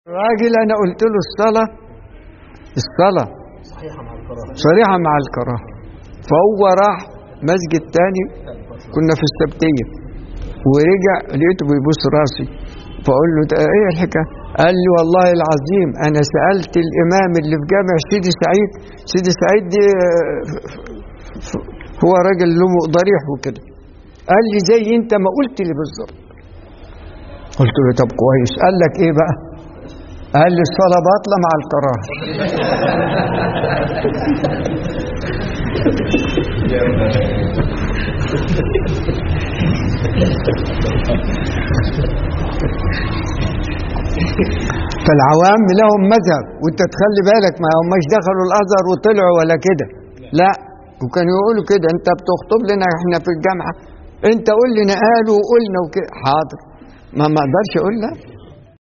راجل انا قلت له الصلاه الصلاه صحيحة مع الكراهة صريحه مع الكراهه فهو راح مسجد تاني كنا في السبتيه ورجع لقيته بيبوس راسي فاقول له ده ايه الحكايه؟ قال لي والله العظيم انا سالت الامام اللي في جامع سيدي سعيد سيدي سعيد دي آه، ف- ف- هو راجل له ضريح وكده قال لي زي انت ما قلت لي بالظبط قلت له طب كويس قال لك ايه بقى؟ قال لي الصلاه باطله مع الكراهه فالعوام لهم مذهب وانت تخلي بالك ما هماش دخلوا الازهر وطلعوا ولا كده لا وكانوا يقولوا كده انت بتخطب لنا احنا في الجامعه انت قول لنا قالوا وقلنا وكده حاضر ما ما اقدرش اقول لا